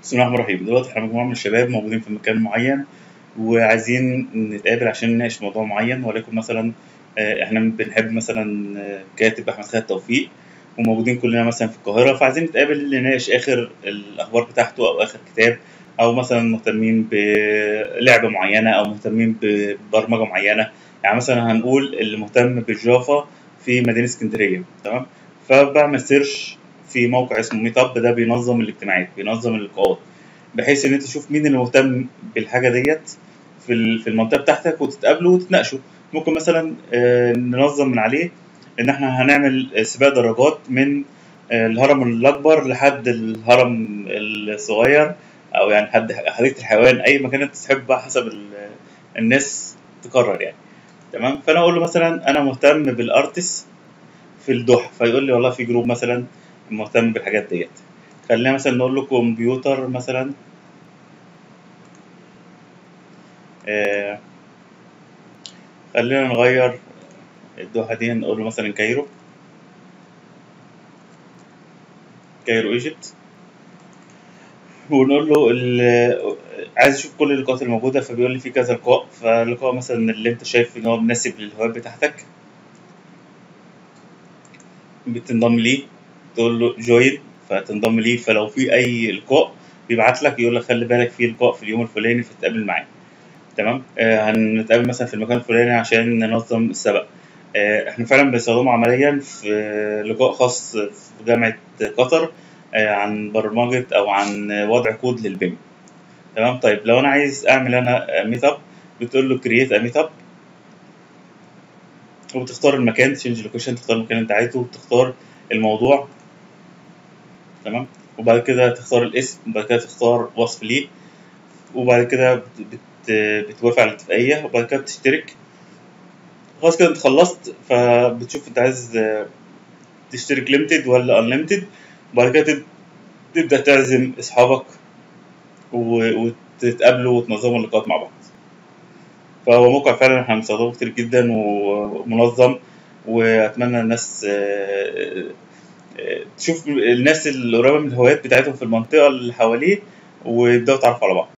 بسم الله الرحمن الرحيم دلوقتي احنا مجموعة من الشباب موجودين في مكان معين وعايزين نتقابل عشان نناقش موضوع معين وليكن مثلا آه، احنا بنحب مثلا آه، كاتب احمد خالد توفيق وموجودين كلنا مثلا في القاهرة فعايزين نتقابل نناقش اخر الاخبار بتاعته او اخر كتاب او مثلا مهتمين بلعبة معينة او مهتمين ببرمجة معينة يعني مثلا هنقول اللي مهتم بالجافا في مدينة اسكندرية تمام فبعمل سيرش في موقع اسمه ميت اب ده بينظم الاجتماعات بينظم اللقاءات بحيث ان انت تشوف مين اللي مهتم بالحاجه ديت في ال- في المنطقه بتاعتك وتتقابلوا وتتناقشوا ممكن مثلا آه، ننظم من عليه ان احنا هنعمل سباق درجات من آه، الهرم الاكبر لحد الهرم الصغير او يعني حد حديقه الحيوان اي مكان انت تحب بقى حسب ال- الناس تقرر يعني تمام فانا اقول له مثلا انا مهتم بالارتس في الضحى فيقول لي والله في جروب مثلا مهتم بالحاجات ديت خلينا مثلا نقول له كمبيوتر مثلا آه خلينا نغير الدوحة دي نقول له مثلا كايرو كايرو ايجيبت ونقول له ال- عايز اشوف كل اللقاءات الموجودة فبيقول لي في كذا لقاء فاللقاء مثلا اللي انت شايف ان هو مناسب للهوايات بتاعتك بتنضم ليه تقول له جوين فتنضم ليه فلو في اي لقاء بيبعت لك يقول لك خلي بالك في لقاء في اليوم الفلاني فتتقابل معاه تمام آه هنتقابل مثلا في المكان الفلاني عشان ننظم السبق آه احنا فعلا بنستخدمه عمليا في لقاء خاص في جامعة قطر آه عن برمجة او عن وضع كود للبيم تمام طيب لو انا عايز اعمل انا ميت اب بتقول له كرييت ا ميت اب وبتختار المكان تشينج لوكيشن تختار المكان اللي انت عايزه وبتختار الموضوع تمام وبعد كده تختار الاسم وبعد كده تختار وصف ليه وبعد كده بت... بت... بتوافق على الاتفاقية وبعد كده بتشترك خلاص كده انت خلصت فبتشوف انت عايز آه، تشترك ليمتد ولا انليمتد وبعد كده تب- تبدأ تعزم اصحابك و... وتتقابلوا وتنظموا اللقاءات مع بعض فهو موقع فعلا احنا بنستخدمه كتير جدا ومنظم واتمنى الناس آه، آه، تشوف الناس القريبة من الهوايات بتاعتهم في المنطقة اللي حواليه ويبدأوا يتعرفوا على بعض